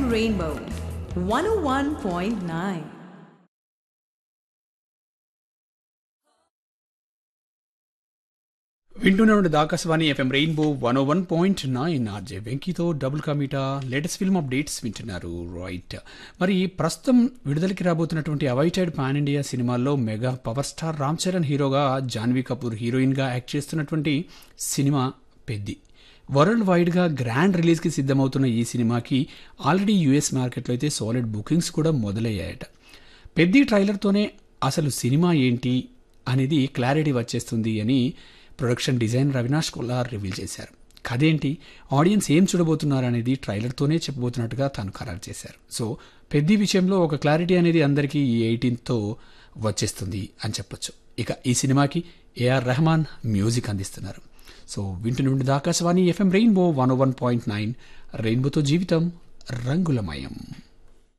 Rainbow 101.9. వింటూనే ఉండదు Akashvani FM rainbow one O one point nine RJ వెంకీతో డబుల్ కమీటా లేటెస్ట్ ఫిల్మ్ అప్డేట్స్ వింటున్నారు రైట్ మరి ప్రస్తుతం విడుదలకి రాబోతున్నటువంటి అవైటెడ్ పాన్ ఇండియా సినిమాల్లో mega power star Ram Charan హీరోగా జాన్వీ కపూర్ హీరోయిన్గా యాక్ట్ చేస్తున్నటువంటి సినిమా పెద్ది వరల్డ్ వైడ్గా గ్రాండ్ రిలీజ్కి సిద్ధమవుతున్న ఈ సినిమాకి ఆల్రెడీ యూఎస్ మార్కెట్లో అయితే సాలిడ్ బుకింగ్స్ కూడా మొదలయ్యాయట పెద్ది ట్రైలర్తోనే అసలు సినిమా ఏంటి అనేది క్లారిటీ వచ్చేస్తుంది అని production designer Avinash Kollar reveal చేశారు కథేంటి ఆడియన్స్ ఏం చూడబోతున్నారు అనేది ట్రైలర్తోనే చెప్పబోతున్నట్టుగా తాను ఖరారు చేశారు సో పెద్ది విషయంలో ఒక క్లారిటీ అనేది అందరికీ ఈ ఎయిటీన్తో వచ్చేస్తుంది అని చెప్పొచ్చు ఇక ఈ సినిమాకి ఏఆర్ రెహమాన్ మ్యూజిక్ అందిస్తున్నారు సో వింటు నుండి Akashvani FM rainbow one one point nine రెయిన్బోతో జీవితం రంగులమయం